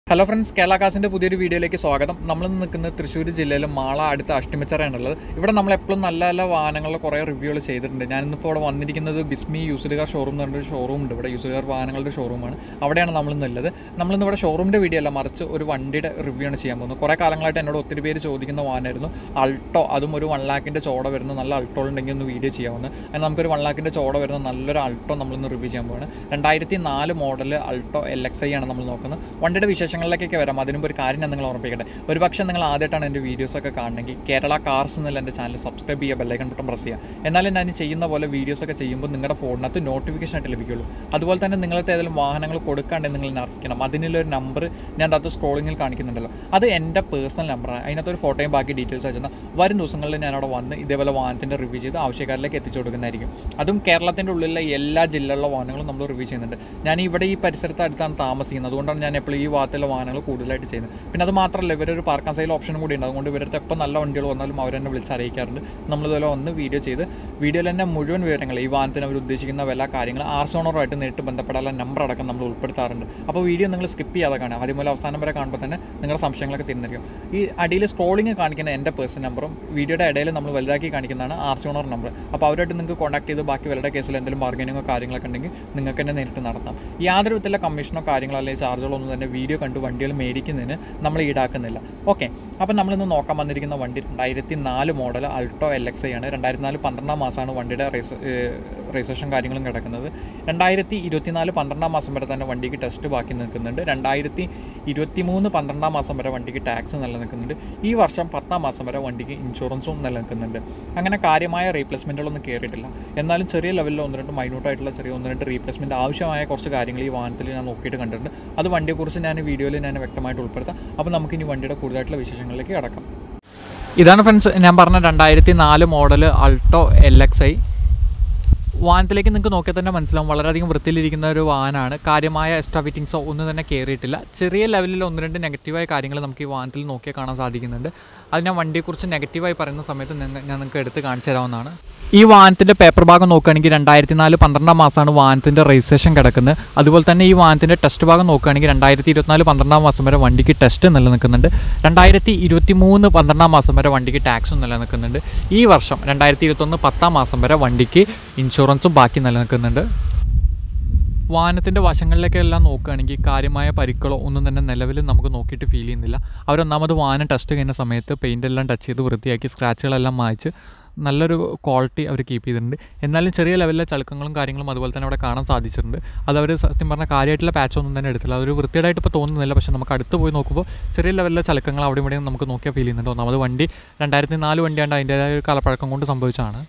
Hello friends Kerala കാസിൻ്റെ പുതിയൊരു വീഡിയോയിലേക്ക് സ്വാഗതം നമ്മൾ നിൽക്കുന്നത് തൃശ്ശൂർ ജില്ലയിലെ മാള അടുത്ത അഷ്ടിമച്ചറയാണുള്ളത് ഇവിടെ നമ്മൾ എപ്പോഴും നല്ല നല്ല വാഹനങ്ങളുടെ കുറേ റിവ്യൂകൾ ചെയ്തിട്ടുണ്ട് ഞാനിന്നിപ്പോൾ ഇവിടെ വന്നിരിക്കുന്നത് ബിസ്മി യൂസ്ഡ് കാർ ഷോറൂം എന്ന് പറഞ്ഞൊരു ഷോറൂം ഉണ്ട് ഇവിടെ യൂസ്ഡ് കാർ വാഹനങ്ങളുടെ ഷോറൂമാണ് അവിടെയാണ് നമ്മൾ നല്ലത് നമ്മളിന്ന് ഇവിടെ ഷോറൂമിൻ്റെ വീഡിയോ അല്ല മറിച്ച് ഒരു വണ്ടിയുടെ റിവ്യൂ ആണ് ചെയ്യാൻ പോകുന്നത് കുറേ കാലങ്ങളായിട്ട് എന്നോട് ഒത്തിരി പേര് ചോദിക്കുന്ന വാഹനമായിരുന്നു അൾട്ടോ അതും ഒരു വൺ ലാക്കിൻ്റെ ചോട വരുന്ന നല്ല അൾട്ടോ ഉണ്ടെങ്കിൽ ഒന്ന് വീഡിയോ ചെയ്യാവുന്നത് അതിന് നമുക്കൊരു വൺ ലാക്കിൻ്റെ ചോട വരുന്ന നല്ലൊരു അൾട്ടോ നമ്മളിന്ന് റിവ്യൂ ചെയ്യാൻ പോകുന്നത് രണ്ടായിരത്തി നാല് model Alto L X I ആണ് നമ്മൾ നോക്കുന്നത് വണ്ടിയുടെ വിശേഷങ്ങളിലേക്കൊക്കെ വരാം അതിനുമ്പ് ഒരു കാര്യം ഞാൻ നിങ്ങൾ ഓർമ്മിപ്പിക്കട്ടെ ഒരു പക്ഷേ നിങ്ങൾ ആദ്യമായിട്ടാണ് എൻ്റെ വീഡിയോസൊക്കെ കാണണമെങ്കിൽ കേരള കാർസ് എന്നുള്ള എൻ്റെ ചാനൽ സബ്സ്ക്രൈബ് ചെയ്യുക ബെല്ലൈക്കൺ ബട്ടൺ പ്രസ് ചെയ്യുക എന്നാലും ഞാൻ ഈ ചെയ്യുന്ന പോലെ വീഡിയോസൊക്കെ ചെയ്യുമ്പോൾ നിങ്ങളുടെ ഫോണിനകത്ത് നോട്ടിഫിക്കേഷൻ ആയിട്ട് ലഭിക്കുള്ളൂ അതുപോലെ തന്നെ നിങ്ങളത്തെ ഏതെങ്കിലും വാഹനങ്ങൾ കൊടുക്കാണ്ടെങ്കിൽ നിങ്ങൾ എന്നെ അറിയിക്കണം അതിനുള്ളൊരു നമ്പർ ഞാൻ അത് സ്ക്രോളിങ്ങിൽ കാണിക്കുന്നുണ്ടല്ലോ അത് എൻ്റെ പേഴ്സണൽ നമ്പറാണ് അതിനകത്ത് ഒരു ഫോട്ടോയും ബാക്കി ഡീറ്റെയിൽസ് അയച്ചാൽ വരും ദിവസങ്ങളിൽ ഞാൻ അവിടെ വന്ന് ഇതേപോലെ വാഹനത്തിൻ്റെ റിവ്യൂ ചെയ്ത് ആവശ്യക്കാരിലേക്ക് എത്തിച്ചു കൊടുക്കുന്നതായിരിക്കും അതും കേരളത്തിൻ്റെ ഉള്ളിലെ എല്ലാ ജില്ലകളിലെ വാഹനങ്ങളും നമ്മൾ റിവ്യൂ ചെയ്യുന്നുണ്ട് ഞാൻ ഇവിടെ ഈ പരിസരത്ത് അടുത്താണ് താമസിക്കുന്നത് അതുകൊണ്ടാണ് ഞാൻ എപ്പോഴും ഈ ഭാഗത്തുള്ള വാഹനങ്ങൾ കൂടുതലായിട്ട് ചെയ്യുന്നത് പിന്നെ അത് മാത്രമല്ല ഇവരൊരു പാർക്കാൻ സൈൽ ഓപ്ഷനും കൂടി ഉണ്ട് അതുകൊണ്ട് ഇവരുടെ എപ്പോൾ നല്ല വണ്ടികൾ വന്നാലും അവരെന്നെ വിളിച്ച് അറിയിക്കാറുണ്ട് നമ്മളിതുപോലെ ഒന്ന് വീഡിയോ ചെയ്ത് വീഡിയോയിൽ തന്നെ മുഴുവൻ വിവരങ്ങൾ ഈ വാഹനത്തിന് അവർ ഉദ്ദേശിക്കുന്ന വില കാര്യങ്ങൾ ആർസോണറുമായിട്ട് നേരിട്ട് ബന്ധപ്പെടാനുള്ള നമ്പർ അടക്കം നമ്മൾ ഉൾപ്പെടുത്താറുണ്ട് അപ്പോൾ വീഡിയോ നിങ്ങൾ സ്കിപ്പ് ചെയ്യാതെ കാണാം ആദ്യം മുതൽ അവസാനം വരെ കാണുമ്പോൾ തന്നെ നിങ്ങളുടെ സംശയങ്ങളൊക്കെ തിരിഞ്ഞിരിക്കും ഈ അടിയിൽ സ്ക്രോളിങ് കാണിക്കുന്ന എൻ്റെ പേഴ്സൺ നമ്പറും വീഡിയോയുടെ ഇടയിൽ നമ്മൾ വലുതാക്കി കാണിക്കുന്നതാണ് ആർസോണർ നമ്പർ അപ്പോൾ അവരുമായിട്ട് നിങ്ങൾക്ക് കോൺടാക്ട് ചെയ്ത് ബാക്കി വലുടെ കേസിൽ എന്തെങ്കിലും ബാർഗനിങ്ങോ കാര്യങ്ങളൊക്കെ ഉണ്ടെങ്കിൽ നിങ്ങൾക്ക് തന്നെ നേരിട്ട് നടത്താം യാതൊരു വിധത്തിലുള്ള കമ്മീഷനോ കാര്യങ്ങളോ അല്ലെങ്കിൽ ചാർജുകളോ ഒന്നും തന്നെ വീഡിയോ കണ്ട് വണ്ടികൾ മേടിക്കുന്നതിന് നമ്മൾ ഈടാക്കുന്നില്ല ഓക്കെ അപ്പോൾ നമ്മളിന്ന് നോക്കാൻ വന്നിരിക്കുന്ന വണ്ടി രണ്ടായിരത്തി നാല് model Alto L X I ആണ് രണ്ടായിരത്തി നാല് പന്ത്രണ്ടാം മാസമാണ് വണ്ടിയുടെ റേസ് രജിസ്ട്രേഷൻ കാര്യങ്ങളും കിടക്കുന്നത് രണ്ടായിരത്തി ഇരുപത്തിനാല് പന്ത്രണ്ടാം മാസം വരെ തന്നെ വണ്ടിക്ക് ടെസ്റ്റ് ബാക്കി നിൽക്കുന്നുണ്ട് രണ്ടായിരത്തി ഇരുപത്തി മൂന്ന് പന്ത്രണ്ടാം മാസം വരെ വണ്ടിക്ക് ടാക്സ് നിലനിൽക്കുന്നുണ്ട് ഈ വർഷം പത്താം മാസം വരെ വണ്ടിക്ക് ഇൻഷുറൻസും നിലനിൽക്കുന്നുണ്ട് അങ്ങനെ കാര്യമായ റീപ്ലേസ്മെൻറ്റുകളൊന്നും കയറിയിട്ടില്ല എന്നാലും ചെറിയ ലെവലിൽ ഒന്ന് രണ്ട് മൈന്യൂട്ടായിട്ടുള്ള ചെറിയ ഒന്ന് രണ്ട് റീപ്ലേസ്മെൻറ്റ് ആവശ്യമായ കുറച്ച് കാര്യങ്ങൾ ഈ വാഹനത്തിൽ ഞാൻ നോക്കിയിട്ട് കണ്ടിട്ടുണ്ട് അത് വണ്ടിയെക്കുറിച്ച് ഞാൻ വീഡിയോയിൽ ഞാൻ വ്യക്തമായിട്ട് ഉൾപ്പെടുത്താം അപ്പോൾ നമുക്ക് ഇനി വണ്ടിയുടെ കൂടുതലായിട്ടുള്ള വിശേഷങ്ങളിലേക്ക് കടക്കാം ഇതാണ് ഫ്രണ്ട്സ് ഞാൻ പറഞ്ഞ രണ്ടായിരത്തി നാല് model Alto L X I വാഹനത്തിലേക്ക് നിങ്ങൾക്ക് നോക്കിയാൽ തന്നെ മനസ്സിലാവും വളരെയധികം വൃത്തിയിലിരിക്കുന്ന ഒരു വാഹനമാണ് കാര്യമായ എക്സ്ട്രാ ഫിറ്റിങ്സോ ഒന്നും തന്നെ കയറിയിട്ടില്ല ചെറിയ ലെവലിൽ ഒന്ന് രണ്ട് നെഗറ്റീവായ കാര്യങ്ങൾ നമുക്ക് ഈ വാഹനത്തിൽ നോക്കിയാൽ കാണാൻ സാധിക്കുന്നുണ്ട് അത് ഞാൻ വണ്ടിയെക്കുറിച്ച് നെഗറ്റീവായി പറയുന്ന സമയത്ത് നിങ്ങൾ ഞാൻ നിങ്ങൾക്ക് എടുത്ത് കാണിച്ചു തരാവുന്നതാണ് ഈ വാഹനത്തിൻ്റെ പേപ്പർ ഭാഗം നോക്കുകയാണെങ്കിൽ രണ്ടായിരത്തി നാല് പന്ത്രണ്ടാം മാസമാണ് വാഹനത്തിൻ്റെ രജിസ്ട്രേഷൻ കിടക്കുന്നത് അതുപോലെ തന്നെ ഈ വാഹനത്തിൻ്റെ ടെസ്റ്റ് ഭാഗം നോക്കുകയാണെങ്കിൽ രണ്ടായിരത്തി ഇരുപത്തിനാല് പന്ത്രണ്ടാം മാസം വരെ വണ്ടിക്ക് ടെസ്റ്റ് നിലനിൽക്കുന്നുണ്ട് രണ്ടായിരത്തി ഇരുപത്തി മൂന്ന് പന്ത്രണ്ടാം മാസം വരെ വണ്ടിക്ക് ടാക്സും നിലനിൽക്കുന്നുണ്ട് ഈ വർഷം രണ്ടായിരത്തി ഇരുപത്തൊന്ന് പത്താം മാസം വരെ വണ്ടിക്ക് ഇൻഷുറൻസും ബാക്കി നിലനിൽക്കുന്നുണ്ട് വാഹനത്തിൻ്റെ വശങ്ങളിലേക്കെല്ലാം നോക്കുകയാണെങ്കിൽ കാര്യമായ പരിക്കളോ ഒന്നും തന്നെ നിലവിൽ നമുക്ക് നോക്കിയിട്ട് ഫീൽ ചെയ്യുന്നില്ല അവരൊന്നാമത് വാഹനം ടെസ്റ്റ് ചെയ്യുന്ന സമയത്ത് പെയിൻ്റ് എല്ലാം ടച്ച് ചെയ്ത് വൃത്തിയാക്കി സ്ക്രാച്ചുകളെല്ലാം മായ്ച്ച് നല്ലൊരു ക്വാളിറ്റി അവർ കീപ്പ് ചെയ്തിട്ടുണ്ട് എന്നാലും ചെറിയ ലെവലിലെ ചളുക്കങ്ങളും കാര്യങ്ങളും അതുപോലെ തന്നെ അവിടെ കാണാൻ സാധിച്ചിട്ടുണ്ട് അത് അവർ സത്യം പറഞ്ഞാൽ കാര്യമായിട്ടുള്ള പാച്ച് ഒന്നും തന്നെ എടുത്തില്ല അതൊരു വൃത്തിയായിട്ട് ഇപ്പോൾ തോന്നുന്നില്ല പക്ഷേ നമുക്ക് അടുത്ത് പോയി നോക്കുമ്പോൾ ചെറിയ ലെവലിലെ ചളുക്കങ്ങൾ അവിടെ ഇവിടെയും നമുക്ക് നോക്കിയാൽ ഫീൽ ചെയ്യുന്നുണ്ട് ഒന്നാമത് വണ്ടി രണ്ടായിരത്തി നാല് വണ്ടിയാണ്ട് അതിൻ്റേതായ ഒരു കാലപ്പഴക്കം കൊണ്ട് സംഭവിച്ചതാണ്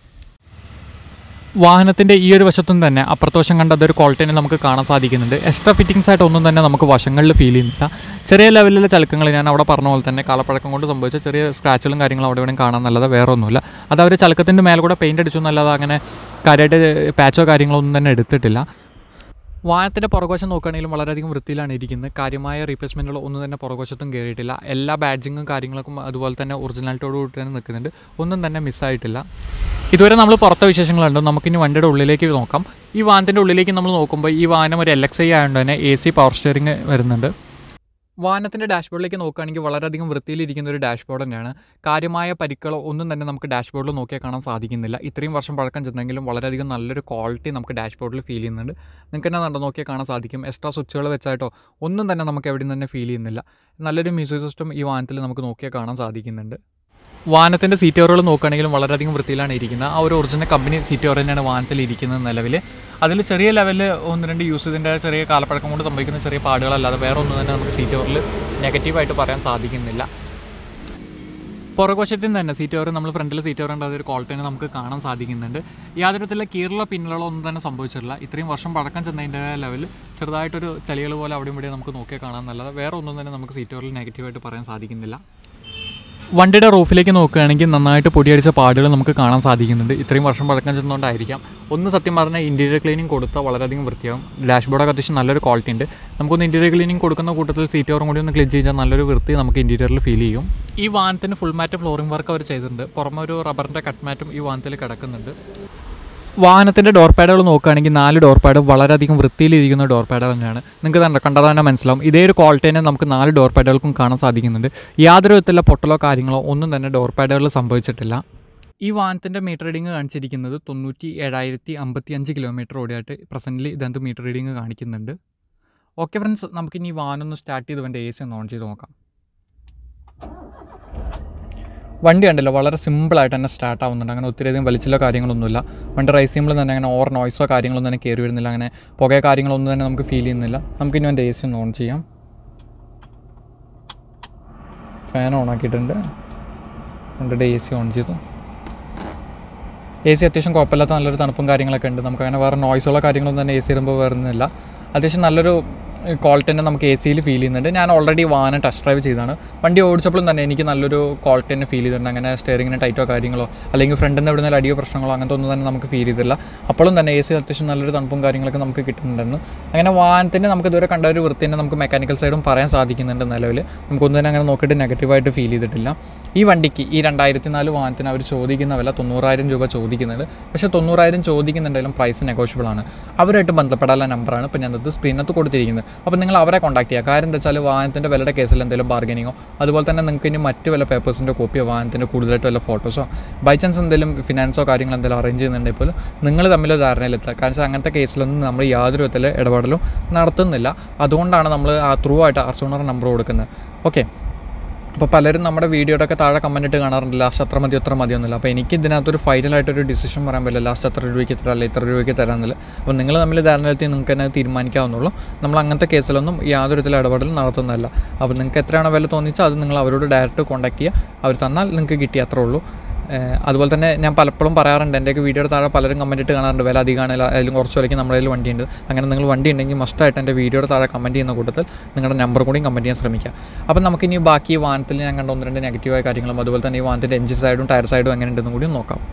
വാഹനത്തിൻ്റെ ഈ ഒരു വശത്തും തന്നെ അപ്പുറത്ത് വശം കണ്ട അതൊരു ക്വാളിറ്റിനെ നമുക്ക് കാണാൻ സാധിക്കുന്നുണ്ട് എക്സ്ട്രാ ഫിറ്റിങ്സ് ആയിട്ട് ഒന്നും തന്നെ നമുക്ക് വശങ്ങളിൽ ഫീൽ ചെയ്യുന്നില്ല ചെറിയ ലെവലിലെ ചലക്കങ്ങൾ ഞാൻ അവിടെ പറഞ്ഞ പോലെ തന്നെ കാലപ്പഴക്കം കൊണ്ട് സംഭവിച്ച ചെറിയ സ്ക്രാച്ചുകളും കാര്യങ്ങളും അവിടെ ഇവിടെ കാണാൻ നല്ലത് വേറെ ഒന്നുമില്ല അത് അവർ ചലക്കത്തിൻ്റെ മേലെ കൂടെ പെയിൻ്റ് അടിച്ചു എന്നല്ലാതെ അങ്ങനെ കാര്യമായിട്ട് പാച്ചോ കാര്യങ്ങളോ ഒന്നും തന്നെ എടുത്തിട്ടില്ല വാഹനത്തിൻ്റെ പുറകുവശം നോക്കുകയാണെങ്കിലും വളരെയധികം വൃത്തിയിലാണ് ഇരിക്കുന്നത് കാര്യമായ റീപ്ലേസ്മെൻറ്റുകൾ ഒന്നും തന്നെ പുറകുവശത്തും കയറിയിട്ടില്ല എല്ലാ ബാഡ്ജിങ്ങും കാര്യങ്ങളൊക്കെ അതുപോലെ തന്നെ ഒറിജിനാലിറ്റോട് കൂടി തന്നെ നിൽക്കുന്നുണ്ട് ഒന്നും തന്നെ മിസ്സായിട്ടില്ല ഇതുവരെ നമ്മൾ പുറത്തെ വിശേഷങ്ങളുണ്ട് നമുക്കിനി വണ്ടിയുടെ ഉള്ളിലേക്ക് നോക്കാം ഈ വാഹനത്തിൻ്റെ ഉള്ളിലേക്ക് നമ്മൾ നോക്കുമ്പോൾ ഈ വാഹനം ഒരു എൽ എക്സ് ഐ ആയതുകൊണ്ട് തന്നെ എ സി പവർ സ്റ്റിയറിംഗ് വരുന്നുണ്ട് വാഹനത്തിൻ്റെ ഡാഷ്ബോർഡിലേക്ക് നോക്കുകയാണെങ്കിൽ വളരെയധികം വൃത്തിയിലിരിക്കുന്ന ഒരു ഡാഷ്ബോർഡ് തന്നെയാണ് കാര്യമായ പരിക്കളോ ഒന്നും തന്നെ നമുക്ക് ഡാഷ്ബോർഡിൽ നോക്കിയാൽ കാണാൻ സാധിക്കുന്നില്ല ഇത്രയും വർഷം പഴക്കം ചെന്നെങ്കിലും വളരെയധികം നല്ലൊരു ക്വാളിറ്റി നമുക്ക് ഡാഷ്ബോർഡിൽ ഫീൽ ചെയ്യുന്നുണ്ട് നിങ്ങൾക്ക് തന്നെ കണ്ടോ നോക്കിയാൽ കാണാൻ സാധിക്കും എക്സ്ട്രാ സ്വിച്ചുകൾ വെച്ചായിട്ടോ ഒന്നും തന്നെ നമുക്ക് എവിടെയും തന്നെ ഫീൽ ചെയ്യുന്നില്ല നല്ലൊരു മ്യൂസിക് സിസ്റ്റം ഈ വാഹനത്തിൽ നമുക്ക് നോക്കിയാൽ കാണാൻ സാധിക്കുന്നുണ്ട് വാഹനത്തിൻ്റെ സീറ്റ് കവറുകൾ നോക്കുകയാണെങ്കിലും വളരെയധികം വൃത്തിയിലാണ് ഇരിക്കുന്നത് ആ ഒരു ഒറിജിനൽ കമ്പനി സീറ്റ് കവർ തന്നെയാണ് വാഹനത്തിൽ ഇരിക്കുന്നത് നിലവിൽ അതിൽ ചെറിയ ലെവലിൽ ഒന്ന് രണ്ട് യൂസ് ഇതിൻ്റെ ചെറിയ കാലപ്പഴക്കം കൊണ്ട് സംഭവിക്കുന്ന ചെറിയ പാടുകളല്ലാതെ വേറെ ഒന്നും തന്നെ നമുക്ക് സീറ്റ് കവറിൽ നെഗറ്റീവായിട്ട് പറയാൻ സാധിക്കുന്നില്ല പുറകുവശത്തിൽ തന്നെ സീറ്റ് കവർ നമ്മൾ ഫ്രണ്ടിൽ സീറ്റ് കവർ ഉണ്ട് അതൊരു ക്വാളിറ്റി നമുക്ക് കാണാൻ സാധിക്കുന്നുണ്ട് യാതൊരു വിധത്തിലുള്ള കീറുള്ള പിന്നുകളോ ഒന്നും തന്നെ സംഭവിച്ചിട്ടില്ല ഇത്രയും വർഷം പഴക്കം ചെന്നതിൻ്റെ ലെവൽ ചെറുതായിട്ടൊരു ചളികൾ പോലെ അവിടെ ഇവിടെ നമുക്ക് നോക്കിയാൽ കാണാൻ നല്ലത് വേറെ ഒന്നും തന്നെ നമുക്ക് സീറ്റ് കവറിൽ നെഗറ്റീവായിട്ട് പറയാൻ സാധിക്കുന്നില്ല വണ്ടിയുടെ റൂഫിലേക്ക് നോക്കുകയാണെങ്കിൽ നന്നായിട്ട് പൊടിയടിച്ച പാടുകൾ നമുക്ക് കാണാൻ സാധിക്കുന്നുണ്ട് ഇത്രയും വർഷം പഴക്കം ചെന്നുകൊണ്ടായിരിക്കാം ഒന്ന് സത്യം പറഞ്ഞാൽ ഇൻറ്റീരിയർ ക്ലീനിങ് കൊടുത്താൽ വളരെയധികം വൃത്തിയാവും ഡാഷ്ബോർഡൊക്കെ അത്യാവശ്യം നല്ലൊരു ക്വാളിറ്റി ഉണ്ട് നമുക്കൊന്ന് ഇൻറ്റീരിയർ ക്ലീനിങ് കൊടുക്കുന്ന കൂട്ടത്തിൽ സീറ്റ് ഓറും കൂടി ഒന്ന് ക്ലീൻ ചെയ്താൽ നല്ലൊരു വൃത്തി നമുക്ക് ഇൻറ്റീരിയറിൽ ഫീൽ ചെയ്യും ഈ വാഹനത്തിന് ഫുൾ മാറ്റ് ഫ്ലോറിംഗ് വർക്ക് അവർ ചെയ്തിട്ടുണ്ട് പുറമെ ഒരു റബ്ബറിൻ്റെ കട്ട് മാറ്റും ഈ വാഹനത്തിൽ കിടക്കുന്നുണ്ട് വാഹനത്തിൻ്റെ ഡോർ പാഡുകൾ നോക്കുകയാണെങ്കിൽ നാല് ഡോർ പാഡ് വളരെയധികം വൃത്തിയിലിരിക്കുന്ന ഡോർ പാഡുകൾ തന്നെയാണ് നിങ്ങൾക്ക് തന്നെ കണ്ടാൽ തന്നെ മനസ്സിലാവും ഇതേ ഒരു ക്വാളിറ്റി തന്നെ നമുക്ക് നാല് ഡോർ പാഡുകൾക്കും കാണാൻ സാധിക്കുന്നുണ്ട് യാതൊരു വിധത്തിലുള്ള പൊട്ടലോ കാര്യങ്ങളോ ഒന്നും തന്നെ ഡോർ പാഡുകളിൽ സംഭവിച്ചിട്ടില്ല ഈ വാഹനത്തിൻ്റെ മീറ്റർ റീഡിംഗ് കാണിച്ചിരിക്കുന്നത് തൊണ്ണൂറ്റി ഏഴായിരത്തി അമ്പത്തി അഞ്ച് കിലോമീറ്റർ ഓടിയായിട്ട് പ്രസൻ്റിൽ ഇതിനകത്ത് മീറ്റർ റീഡിംഗ് കാണിക്കുന്നുണ്ട് ഓക്കെ ഫ്രണ്ട്സ് നമുക്കിനി ഈ വാഹനം ഒന്ന് സ്റ്റാർട്ട് ചെയ്ത് വേണ്ട എ സി ഒന്ന് ഓൺ ചെയ്ത് നോക്കാം വണ്ടി ഉണ്ടല്ലോ വളരെ സിമ്പിളായിട്ട് തന്നെ സ്റ്റാർട്ട് ആവുന്നുണ്ട് അങ്ങനെ ഒത്തിരി അധികം വലിച്ചിലോ കാര്യങ്ങളൊന്നുമില്ല വണ്ടി റൈസ് ചെയ്യുമ്പോൾ തന്നെ അങ്ങനെ ഓവർ നോയ്സോ കാര്യങ്ങളൊന്നും തന്നെ കയറി വരുന്നില്ല അങ്ങനെ പുകയോ കാര്യങ്ങളൊന്നും തന്നെ നമുക്ക് ഫീൽ ചെയ്യുന്നില്ല നമുക്ക് ഇനി എൻ്റെ എ സി ഒന്ന് ഓൺ ചെയ്യാം ഫാൻ ഓൺ ആക്കിയിട്ടുണ്ട് വണ്ടിയുടെ എ സി ഓൺ ചെയ്തു എ സി അത്യാവശ്യം കുഴപ്പമില്ലാത്ത നല്ലൊരു തണുപ്പും കാര്യങ്ങളൊക്കെ ഉണ്ട് നമുക്ക് അങ്ങനെ വേറെ നോയ്സുള്ള കാര്യങ്ങളൊന്നും തന്നെ എ സി ഇടുമ്പോൾ വരുന്നില്ല അത്യാവശ്യം നല്ലൊരു ക്വാളിറ്റി തന്നെ നമുക്ക് എ സിയിൽ ഫീൽ ചെയ്യുന്നുണ്ട് ഞാൻ ഓൾറെഡി വാഹനം ടെസ്റ്റ് ഡ്രൈവ് ചെയ്താണ് വണ്ടി ഓടിച്ചപ്പോഴും തന്നെ എനിക്ക് നല്ലൊരു ക്വാളിറ്റി തന്നെ ഫീൽ ചെയ്തിട്ടുണ്ട് അങ്ങനെ സ്റ്റിയറിങ്ങിന് ടൈറ്റോ കാര്യങ്ങളോ അല്ലെങ്കിൽ ഫ്രണ്ടിൽ നിന്ന് എവിടെ നിന്ന് അടിയോ പ്രശ്നങ്ങളോ അങ്ങനത്തെ ഒന്നും തന്നെ നമുക്ക് ഫീൽ ചെയ്തില്ല അപ്പോഴും തന്നെ എ സി അത്യാവശ്യം നല്ലൊരു തണുപ്പും കാര്യങ്ങളൊക്കെ നമുക്ക് കിട്ടുന്നുണ്ടായിരുന്നു അങ്ങനെ വാഹനത്തിൻ്റെ നമുക്ക് ഇതുവരെ കണ്ട ഒരു വൃത്തി തന്നെ നമുക്ക് മെക്കാനിക്കൽ സൈഡും പറയാൻ സാധിക്കുന്നുണ്ട് നിലവിൽ നമുക്കൊന്നും തന്നെ അങ്ങനെ നോക്കിയിട്ട് നെഗറ്റീവായിട്ട് ഫീൽ ചെയ്തിട്ടില്ല ഈ വണ്ടിക്ക് ഈ രണ്ടായിരത്തി നാല് വാഹനത്തിന് അവർ ചോദിക്കുന്ന വില തൊണ്ണൂറായിരം രൂപ ചോദിക്കുന്നുണ്ട് പക്ഷേ തൊണ്ണൂറായിരം ചോദിക്കുന്നുണ്ടെങ്കിലും പ്രൈസ് നെഗോഷ്യബിൾ ആണ് അവരായിട്ട് ബന്ധപ്പെടാനുള്ള നമ്പറാണ് ഇപ്പോൾ ഞാനത് സ്ക്രീനകത്ത് കൊടുത്തിരിക്കുന്നത് അപ്പോൾ നിങ്ങൾ അവരെ കോൺടാക്ട് ചെയ്യുക കാര്യം എന്താ വെച്ചാൽ വാഹനത്തിൻ്റെ വിലയുടെ കേസിൽ എന്തെങ്കിലും ബാർഗനിങ്ങോ അതുപോലെ തന്നെ നിങ്ങൾക്ക് ഇനി മറ്റ് വല്ല പേപ്പേഴ്സിൻ്റെ കോപ്പിയോ വാഹനത്തിൻ്റെ കൂടുതലായിട്ട് വല്ല ഫോട്ടോസോ ബൈ ചാൻസ് എന്തെങ്കിലും ഫിനാൻസോ കാര്യങ്ങളോ എന്തെങ്കിലും അറേഞ്ച് ചെയ്യുന്നുണ്ടെങ്കിൽ പോലും നിങ്ങൾ തമ്മിൽ ധാരണയിലെത്തുക കാരണം വെച്ചാൽ അങ്ങനത്തെ കേസിലൊന്നും നമ്മൾ യാതൊരു വിധത്തിൽ ഇടപെടലും നടത്തുന്നില്ല അതുകൊണ്ടാണ് നമ്മൾ ആ ത്രൂ ആയിട്ട് അർസോണർ നമ്പർ കൊടുക്കുന്നത് ഓക്കെ അപ്പോൾ പലരും നമ്മുടെ വീഡിയോയുടെ ഒക്കെ താഴെ കമൻറ്റ് ഇട്ട് കാണാറുണ്ട് ലാസ്റ്റ് അത്ര മതി അത്ര മതിയൊന്നുമില്ല അപ്പോൾ എനിക്ക് ഇതിനകത്തൊരു ഫൈനലായിട്ടൊരു ഡിസിഷൻ പറയാൻ പറ്റില്ല ലാസ്റ്റ് അത്ര രൂപയ്ക്ക് തരാം അല്ലെങ്കിൽ ഇത്ര രൂപയ്ക്ക് തരാമെന്നില്ല അപ്പോൾ നിങ്ങൾ തമ്മിൽ ധാരണയിലെത്തി നിങ്ങൾക്ക് തന്നെ തീരുമാനിക്കാവുന്നുള്ളൂ നമ്മൾ അങ്ങനത്തെ കേസിലൊന്നും യാതൊരു വിധത്തിലുള്ള ഇടപെടലും നടത്തുന്നതല്ല അപ്പോൾ നിങ്ങൾക്ക് എത്രയാണോ വില തോന്നിച്ചാൽ അത് നിങ്ങൾ അവരോട് ഡയറക്റ്റ് കോൺടാക്ട് ചെയ്യുക അവർ തന്നാൽ നിങ്ങൾക്ക് കിട്ടി അത്രേ ഉള്ളൂ ഏഹ് അതുപോലെ തന്നെ ഞാൻ പലപ്പോഴും പറയാറുണ്ട് എൻ്റെയൊക്കെ വീഡിയോയുടെ താഴെ പലരും കമൻറ്റ് ഇട്ട് കാണാറുണ്ട് വില അധികമാണ് അതിലും കുറച്ച് വിലയ്ക്ക് നമ്മുടെ കയ്യിൽ വണ്ടിയുണ്ട് അങ്ങനെ നിങ്ങൾ വണ്ടി ഉണ്ടെങ്കിൽ മസ്റ്റായിട്ട് എൻ്റെ വീഡിയോയുടെ താഴെ കമൻറ്റ് ചെയ്യുന്ന കൂട്ടത്തിൽ നിങ്ങളുടെ നമ്പർ കൂടി കമൻറ്റ് ചെയ്യാൻ ശ്രമിക്കുക അപ്പം നമുക്കിനി ബാക്കി ഈ വാഹനത്തിൽ ഞാൻ കണ്ട ഒന്ന് രണ്ട് നെഗറ്റീവായ കാര്യങ്ങളും അതുപോലെ തന്നെ ഈ വാഹനത്തിൻ്റെ എഞ്ചിൻ സൈഡും ടയർ സൈഡും എങ്ങനെ ഉണ്ടെന്നും കൂടി നോക്കാം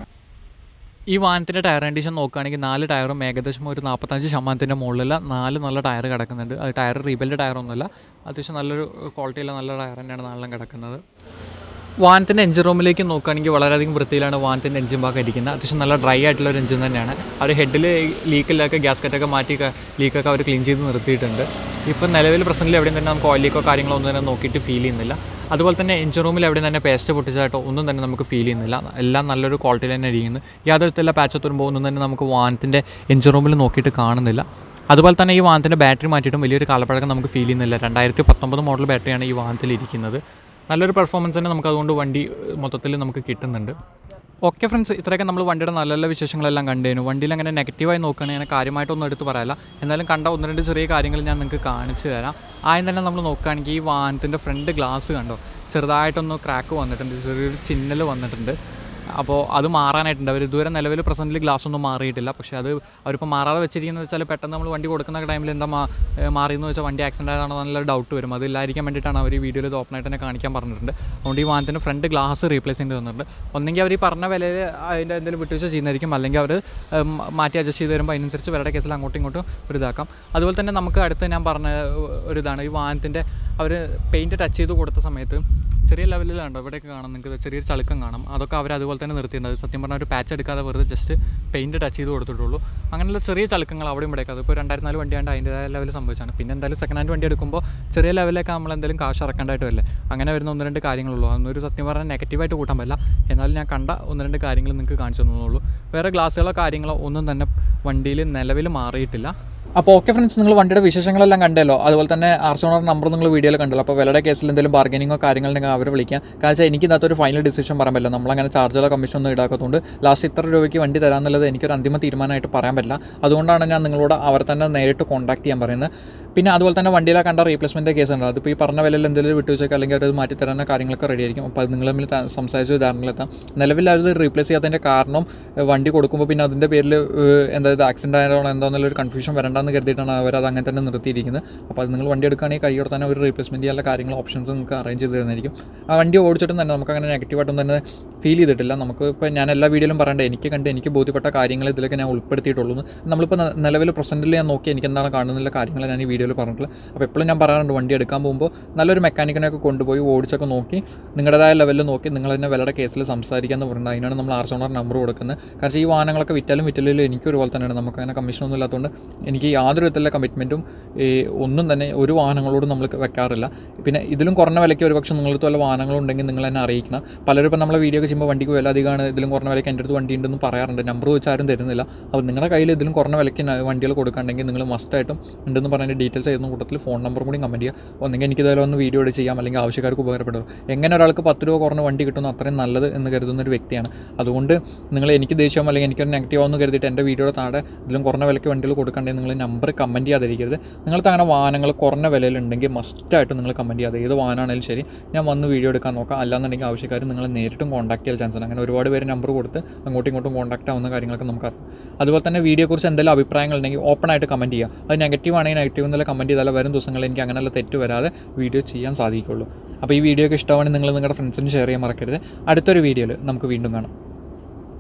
ഈ വാഹനത്തിൻ്റെ ടയർ കണ്ടീഷൻ നോക്കുകയാണെങ്കിൽ നാല് ടയറും ഏകദേശം ഒരു നാൽപ്പത്തഞ്ച് ശതമാനത്തിൻ്റെ മുകളിൽ നാല് നല്ല ടയർ കിടക്കുന്നുണ്ട് അത് ടയർ റീബിൽഡ് ടയറൊന്നുമല്ല അത്യാവശ്യം നല്ലൊരു ക്വാളിറ്റിയുള്ള നല്ല ടയർ തന്നെയാണ് നാലെണ്ണം കിടക്കുന്നത് വാഹനത്തിൻ്റെ എഞ്ചിൻ റൂമിലേക്ക് നോക്കുകയാണെങ്കിൽ വളരെയധികം വൃത്തിയിലാണ് വാഹനത്തിൻ്റെ എഞ്ചിൻ ഭാഗം ഇരിക്കുന്നത് അത്യാവശ്യം നല്ല ഡ്രൈ ആയിട്ടുള്ള ഒരു എഞ്ചിൻ തന്നെയാണ് അവർ ഹെഡിൽ ലീക്കിലൊക്കെ ഗ്യാസ് കറ്റൊക്കെ മാറ്റി ലീക്കൊക്കെ അവർ ക്ലീൻ ചെയ്ത് നിർത്തിയിട്ടുണ്ട് ഇപ്പം നിലവിൽ പ്രശ്നത്തിൽ എവിടെയും തന്നെ നമുക്ക് ഓയിൽ ലീക്കോ കാര്യങ്ങളോ ഒന്നും തന്നെ നോക്കിയിട്ട് ഫീൽ ചെയ്യുന്നില്ല അതുപോലെ തന്നെ എഞ്ചിൻ റൂമിൽ എവിടെയും തന്നെ പേസ്റ്റ് പൊട്ടിച്ചതായിട്ടോ ഒന്നും തന്നെ നമുക്ക് ഫീൽ ചെയ്യുന്നില്ല എല്ലാം നല്ലൊരു ക്വാളിറ്റിയിൽ തന്നെ ഇരിക്കുന്നു യാതൊരു തരത്തിലുള്ള പാച്ച് തുരുമ്പോൾ ഒന്നും തന്നെ നമുക്ക് വാഹനത്തിൻ്റെ എഞ്ചിൻ റൂമിൽ നോക്കിയിട്ട് കാണുന്നില്ല അതുപോലെ തന്നെ ഈ വാഹനത്തിൻ്റെ ബാറ്ററി മാറ്റിയിട്ടും വലിയൊരു കാലപ്പഴക്കം നമുക്ക് ഫീൽ ചെയ്യുന്നില്ല രണ്ടായിരത്തി പത്തൊമ്പത് മോഡൽ ബാറ്ററിയാണ് ഈ വാഹനത്തിൽ ഇരിക്കുന്നത് നല്ലൊരു പെർഫോമൻസ് തന്നെ നമുക്ക് അതുകൊണ്ട് വണ്ടി മൊത്തത്തിൽ നമുക്ക് കിട്ടുന്നുണ്ട് ഓക്കെ ഫ്രണ്ട്സ് ഇത്രയൊക്കെ നമ്മൾ വണ്ടിയുടെ നല്ല നല്ല വിശേഷങ്ങളെല്ലാം കണ്ടേനു വണ്ടിയിൽ അങ്ങനെ നെഗറ്റീവായി നോക്കുകയാണെങ്കിൽ ഞാൻ കാര്യമായിട്ടൊന്നും എടുത്ത് പറയാല്ല എന്നാലും കണ്ട ഒന്ന് രണ്ട് ചെറിയ കാര്യങ്ങൾ ഞാൻ നിങ്ങൾക്ക് കാണിച്ചു തരാം ആദ്യം തന്നെ നമ്മൾ നോക്കുകയാണെങ്കിൽ ഈ വാഹനത്തിൻ്റെ ഫ്രണ്ട് ഗ്ലാസ് കണ്ടോ ചെറുതായിട്ടൊന്ന് ക്രാക്ക് വന്നിട്ടുണ്ട് ചെറിയൊരു ചിന്നൽ വന്നിട്ടുണ്ട് അപ്പോൾ അത് മാറാനായിട്ടുണ്ട് അവർ ഇതുവരെ നിലവിൽ പ്രസൻറ്റിൽ ഗ്ലാസ് ഒന്നും മാറിയിട്ടില്ല പക്ഷേ അത് അവരിപ്പോൾ മാറാതെ വെച്ചിരിക്കുന്നത് വെച്ചാൽ പെട്ടെന്ന് നമ്മൾ വണ്ടി കൊടുക്കുന്ന ടൈമിൽ എന്താ മാ ഏഹ് മാറിയെന്ന് വെച്ചാൽ വണ്ടി ആക്സിഡൻ്റ് ആയതാണോ നല്ല ഡൗട്ട് വരും അതില്ലായിരിക്കാൻ വേണ്ടിയിട്ടാണ് അവർ ഈ വീഡിയോയിൽ ഇത് ഓപ്പൺ ആയിട്ട് തന്നെ കാണിക്കാൻ പറഞ്ഞിട്ടുണ്ട് അതുകൊണ്ട് ഈ വാഹനത്തിൻ്റെ ഫ്രണ്ട് ഗ്ലാസ് റീപ്ലേസ് ചെയ്യേണ്ടി വന്നിട്ടുണ്ട് ഒന്നെങ്കിൽ അവർ ഈ പറഞ്ഞ വിലയിൽ അതിൻ്റെ എന്തെങ്കിലും വിട്ടുവീഴ്ച ചെയ്യുന്നതായിരിക്കും അല്ലെങ്കിൽ അവർ മാറ്റി അഡ്ജസ്റ്റ് ചെയ്ത് വരുമ്പോൾ അതിനനുസരിച്ച് വിലയുടെ കേസിൽ അങ്ങോട്ടും ഇങ്ങോട്ടും ഒരു ഇതാക്കാം അതുപോലെ തന്നെ നമുക്ക് അടുത്ത് ഞാൻ പറഞ്ഞ ഒരു ഇതാണ് ഈ വാഹനത്തിൻ്റെ അവർ പെയിൻറ്റ് ടച്ച് ചെയ്ത് കൊടുത്ത സമയത്ത് ചെറിയ ലെവലിലുണ്ടോ ഇവിടെയൊക്കെ കാണാം നിങ്ങൾക്ക് ചെറിയൊരു ചളുക്കം കാണാം അതൊക്കെ അവർ അതുപോലെ തന്നെ നിർത്തിയിട്ടുണ്ട് അത് സത്യം പറഞ്ഞാൽ ഒരു പാച്ച് എടുക്കാതെ വെറുതെ ജസ്റ്റ് പെയിൻറ്റ് ടച്ച് ചെയ്ത് കൊടുത്തിട്ടുള്ളൂ അങ്ങനെയുള്ള ചെറിയ ചളുക്കങ്ങൾ അവിടെ ഇവിടെയൊക്കെ അതിപ്പോൾ രണ്ടായിരത്തി നാല് വണ്ടിയാണ്ട് അതിൻ്റെതായ ലെവലിൽ സംഭവിച്ചാണ് പിന്നെ എന്തായാലും സെക്കൻഡ് ഹാൻഡ് വണ്ടി എടുക്കുമ്പോൾ ചെറിയ ലെവലിലൊക്കെ നമ്മൾ എന്തെങ്കിലും കാശ് ഇറക്കേണ്ടതായിട്ട് വരില്ലേ അങ്ങനെ വരുന്ന ഒന്ന് രണ്ട് കാര്യങ്ങളുള്ളൂ അതൊന്നൊരു സത്യം പറഞ്ഞാൽ നെഗറ്റീവായിട്ട് കൂട്ടാൻ പറ്റില്ല എന്നാലും ഞാൻ കണ്ട ഒന്ന് രണ്ട് കാര്യങ്ങൾ നിങ്ങൾക്ക് കാണിച്ചു തന്നുള്ളൂ വേറെ ഗ്ലാസ്സുകളോ കാര്യങ്ങളോ ഒന്നും തന്നെ വണ്ടിയിൽ നിലവിൽ മാറിയിട്ടില്ല അപ്പോൾ ഓക്കെ ഫ്രണ്ട്സ് നിങ്ങൾ വണ്ടിയുടെ വിശേഷങ്ങളെല്ലാം കണ്ടല്ലോ അതുപോലെ തന്നെ ആർസോണർ നമ്പർ നിങ്ങൾ വീഡിയോയിൽ കണ്ടല്ലോ അപ്പോൾ വിലയുടെ കേസിൽ എന്തെങ്കിലും ബാർഗനിങ്ങോ കാര്യങ്ങളുണ്ടെങ്കിൽ അവരെ വിളിക്കാം കാരണം വെച്ചാൽ എനിക്ക് ഇതിനകത്ത് ഒരു ഫൈനൽ ഡിസിഷൻ പറയാൻ പറ്റില്ല നമ്മളങ്ങനെ ചാർജുകളോ കമ്മീഷൻ ഒന്നും ഈടാക്കത്തുകൊണ്ട് ലാസ്റ്റ് ഇത്ര രൂപയ്ക്ക് വണ്ടി തരാമെന്നുള്ളത് എനിക്കൊരു അന്തിമ തീരുമാനമായിട്ട് പറയാൻ പറ്റില്ല അതുകൊണ്ടാണ് ഞാൻ നിങ്ങളോട് അവർ തന്നെ നേരിട്ട് കോൺടാക്ട് ചെയ്യാൻ പറയുന്നത് പിന്നെ അതുപോലെ തന്നെ വണ്ടിയിലെ കണ്ട റീപ്ലേസ്മെൻറ്റ് കേസ് ഉണ്ട് അതിപ്പോൾ ഈ പറഞ്ഞ വിലയിൽ എന്തെങ്കിലും വിട്ടുവെച്ചൊക്കെ അല്ലെങ്കിൽ അവർ മാറ്റി തരാനോ കാര്യങ്ങളൊക്കെ റെഡി ആയിരിക്കും അപ്പോൾ അത് നിങ്ങൾ തമ്മിൽ ത- സംസാരിച്ച് ധാരണയിലെത്താം നിലവിൽ അത് റീപ്ലേസ് ചെയ്യാത്തതിൻ്റെ കാരണം ഏഹ് വണ്ടി കൊടുക്കുമ്പോൾ പിന്നെ അതിൻ്റെ പേരിൽ എന്താ ഇത് ആക്സിഡൻ്റ് ആയതാണോ എന്താണെന്നുള്ള ഒരു കൺഫ്യൂഷൻ വരേണ്ട വേണ്ടാന്ന് കരുതിയിട്ടാണ് അവർ അത് അങ്ങനെ തന്നെ നിർത്തിയിരിക്കുന്നത് അപ്പോൾ അത് നിങ്ങൾ വണ്ടി എടുക്കുകയാണെങ്കിൽ കൈയോടെ തന്നെ ഒരു റീപ്ലേസ്മെൻറ്റ് ചെയ്യാനുള്ള കാര്യങ്ങൾ ഓപ്ഷൻസ് നിങ്ങൾക്ക് അറേഞ്ച് ചെയ്ത് തന്നിരിക്കും ആ വണ്ടി ഓടിച്ചിട്ടും തന്നെ നമുക്ക് അങ്ങനെ നെഗറ്റീവായിട്ടൊന്നും തന്നെ ഫീൽ ചെയ്തിട്ടില്ല നമുക്ക് ഇപ്പോൾ ഞാൻ എല്ലാ വീഡിയോയിലും പറയണ്ടേ എനിക്ക് കണ്ട് എനിക്ക് ബോധ്യപ്പെട്ട കാര്യങ്ങൾ ഇതിലൊക്കെ ഞാൻ ഉൾപ്പെടുത്തിയിട്ടുള്ളൂ എന്ന്. നമ്മളിപ്പോൾ ന- നിലവിൽ പ്രസൻറ്റിൽ ഞാൻ നോക്കി എനിക്ക് എന്താണ് കാണുന്നില്ല കാര്യങ്ങൾ ഞാൻ ഈ വീഡിയോയിൽ പറഞ്ഞിട്ടുള്ളത് അപ്പോൾ എപ്പോഴും ഞാൻ പറയാറുണ്ട് വണ്ടി എടുക്കാൻ പോകുമ്പോൾ നല്ലൊരു മെക്കാനിക്കിനെയൊക്കെ കൊണ്ടുപോയി ഓടിച്ചൊക്കെ നോക്കി നിങ്ങളുടേതായ ലെവലിൽ നോക്കി നിങ്ങൾ തന്നെ വിലയുടെ കേസിൽ സംസാരിക്കാന്ന് പറഞ്ഞിട്ടുണ്ട് അതിനാണ് നമ്മൾ ആർസ് ഓണർ നമ്പർ കൊടുക്കുന്നത് കാരണം ഈ വാഹനങ്ങളൊക്കെ വിറ്റാലും വിറ്റിലും എനിക്ക് ഒരുപോലെ തന്നെയാണ് നമുക്ക് അങ്ങനെ കമ്മീഷനൊന്നും ഇല്ലാത്തതുകൊണ്ട് എനിക്ക് യാതൊരു വിധത്തിലുള്ള കമ്മിറ്റ്മെൻറ്റും ഒന്നും തന്നെ ഒരു വാഹനങ്ങളോടും നമ്മൾ വെക്കാറില്ല പിന്നെ ഇതിലും കുറഞ്ഞ വിലയ്ക്ക് ഒരു പക്ഷേ നിങ്ങളടുത്ത് വല്ല വാഹനങ്ങളുണ്ടെങ്കിൽ നിങ്ങൾ എന്നെ അറിയിക്കണം പലരും ഇപ്പം നമ്മളെ വീഡിയോ ഒക്കെ ചെയ്യുമ്പോൾ വണ്ടിക്ക് വില അധികമാണ് ഇതിലും കുറഞ്ഞ വിലയ്ക്ക് എൻ്റെ അടുത്ത് വണ്ടി ഉണ്ടെന്ന് പറയാറുണ്ട് നമ്പർ വെച്ച് ആരും തരുന്നില്ല അപ്പോൾ നിങ്ങളുടെ കയ്യിൽ ഇതിലും കുറഞ്ഞ വിലയ്ക്ക് ന- വണ്ടികൾ കൊടുക്കുകയാണെങ്കിൽ നിങ്ങൾ മസ്റ്റായിട്ടും ഉണ്ടെന്ന് പറഞ്ഞ ഡീറ്റെയിൽസ് എഴുതുന്ന കൂട്ടത്തിൽ ഫോൺ നമ്പറും കൂടി കമൻറ്റ് ചെയ്യുക ഒന്നെങ്കിൽ എനിക്ക് ഇതുപോലെ ഒന്ന് വീഡിയോ എടുത്ത് ചെയ്യാം അല്ലെങ്കിൽ ആവശ്യക്കാർക്ക് ഉപകാരപ്പെടും എങ്ങനെ ഒരാൾക്ക് പത്ത് രൂപ കുറഞ്ഞ വണ്ടി കിട്ടുന്നു അത്രയും നല്ലത് എന്ന് കരുതുന്ന ഒരു വ്യക്തിയാണ് അതുകൊണ്ട് നിങ്ങൾ എനിക്ക് ദേഷ്യം അല്ലെങ്കിൽ എനിക്കൊരു നെഗറ്റീവ് ആവുമെന്ന് കരുതിയിട്ട് എൻ്റെ വീഡിയോയുടെ താഴെ ഇതിലും കുറഞ്ഞ വിലയ്ക്ക് വണ്ടികൾ കൊടുക്കണ്ടെങ്കിൽ നിങ്ങൾ നമ്പർ കമൻറ്റ് ചെയ്യാതിരിക്കരുത് നിങ്ങൾക്ക് അങ്ങനെ വാഹനങ്ങൾ കുറഞ്ഞ വിലയിലുണ്ടെങ്കിൽ മസ്റ്റായിട്ട് നിങ്ങൾ കമൻറ്റ് ചെയ്യാതെ ഏത് വാഹനമാണെങ്കിലും ശരി ഞാൻ വന്ന് വീഡിയോ എടുക്കാൻ നോക്കാം അല്ലാന്നുണ്ടെങ്കിൽ ആവശ്യക്കാർ നിങ്ങൾ നേരിട്ടും കോൺടാക്ട് ചെയ്യാൻ ചാൻസ് ഉണ്ട് അങ്ങനെ ഒരുപാട് പേര് നമ്പർ കൊടുത്ത് അങ്ങോട്ടും ഇങ്ങോട്ടും കോൺടാക്ട് ആവുന്ന കാര്യങ്ങളൊക്കെ നമുക്കറിയാം അതുപോലെ തന്നെ വീഡിയോയെക്കുറിച്ച് എന്തെങ്കിലും അഭിപ്രായങ്ങൾ ഉണ്ടെങ്കിൽ ഓപ്പൺ ആയിട്ട് കമൻറ്റ് ചെയ്യുക അത് നെഗറ്റീവ് ആണെങ്കിൽ നെഗറ്റീവ് എന്നുള്ള കമൻറ്റ് ചെയ്താൽ വരും ദിവസങ്ങളിൽ എനിക്ക് അങ്ങനെയുള്ള തെറ്റ് വരാതെ വീഡിയോ ചെയ്യാൻ സാധിക്കുള്ളൂ അപ്പോൾ ഈ വീഡിയോ ഒക്കെ ഇഷ്ടമാണെങ്കിൽ നിങ്ങൾ നിങ്ങളുടെ ഫ്രണ്ട്സിന് ഷെയർ ചെയ്യാൻ മറക്കരുത് അടുത്തൊരു വീഡിയോയിൽ നമുക്ക് വീണ്ടും കാണാം